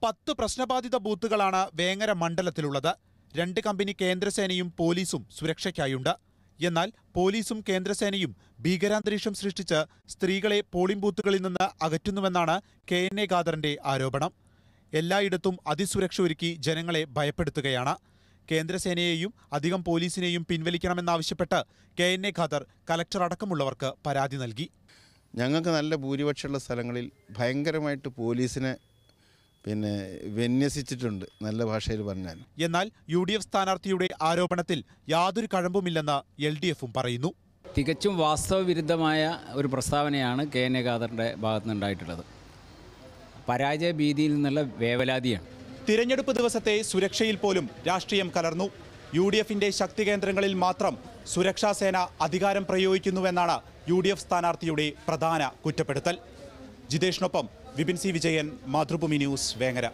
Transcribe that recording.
പത്ത് പ്രശ്നബാധിത ബൂത്തുകളാണ് വേങ്ങര മണ്ഡലത്തിലുള്ളത് രണ്ട് കമ്പനി കേന്ദ്രസേനയും പോലീസും സുരക്ഷയ്ക്കായുണ്ട് എന്നാൽ പോലീസും കേന്ദ്രസേനയും ഭീകരാന്തരീക്ഷം സൃഷ്ടിച്ച് സ്ത്രീകളെ പോളിംഗ് ബൂത്തുകളിൽ നിന്ന് അകറ്റുന്നുവെന്നാണ് കെ എൻ എ ഖാദറിന്റെ ആരോപണം എല്ലായിടത്തും അതിസുരക്ഷ ഒരുക്കി ജനങ്ങളെ ഭയപ്പെടുത്തുകയാണ് കേന്ദ്രസേനയെയും അധികം പോലീസിനെയും പിൻവലിക്കണമെന്നാവശ്യപ്പെട്ട് K N A Khader collector അടക്കമുള്ളവർക്ക് പരാതി നൽകി ഞങ്ങൾക്ക് നല്ല ഭൂരിപക്ഷമുള്ള സ്ഥലങ്ങളിൽ ഭയങ്കരമായിട്ട് പോലീസിനെ പിന്നെ വിന്യസിച്ചിട്ടുണ്ട് നല്ല ഭാഷയിൽ പറഞ്ഞാൽ എന്നാൽ യു ഡി എഫ് സ്ഥാനാർത്ഥിയുടെ ആരോപണത്തിൽ യാതൊരു കഴമ്പുമില്ലെന്ന് എൽ ഡി എഫും പറയുന്നു തികച്ചും വാസ്തവവിരുദ്ധമായ ഒരു പ്രസ്താവനയാണ് കെ എൻ എ ഖാദറിൻ്റെ ഭാഗത്തുനിന്നുണ്ടായിട്ടുള്ളത് പരാജയ ഭീതിയിൽ നിന്നുള്ള വേവലാതിയാണ് തിരഞ്ഞെടുപ്പ് ദിവസത്തെ സുരക്ഷയിൽ പോലും രാഷ്ട്രീയം കലർന്നു യു ഡി എഫിന്റെ ശക്തി കേന്ദ്രങ്ങളിൽ മാത്രം സുരക്ഷാ സേന അധികാരം പ്രയോഗിക്കുന്നുവെന്നാണ് യു ഡി എഫ് സ്ഥാനാർത്ഥിയുടെ പ്രധാന കുറ്റപ്പെടുത്തൽ ജിതേഷിനൊപ്പം വിപിൻ സി വിജയൻ മാതൃഭൂമി ന്യൂസ് വേങ്ങര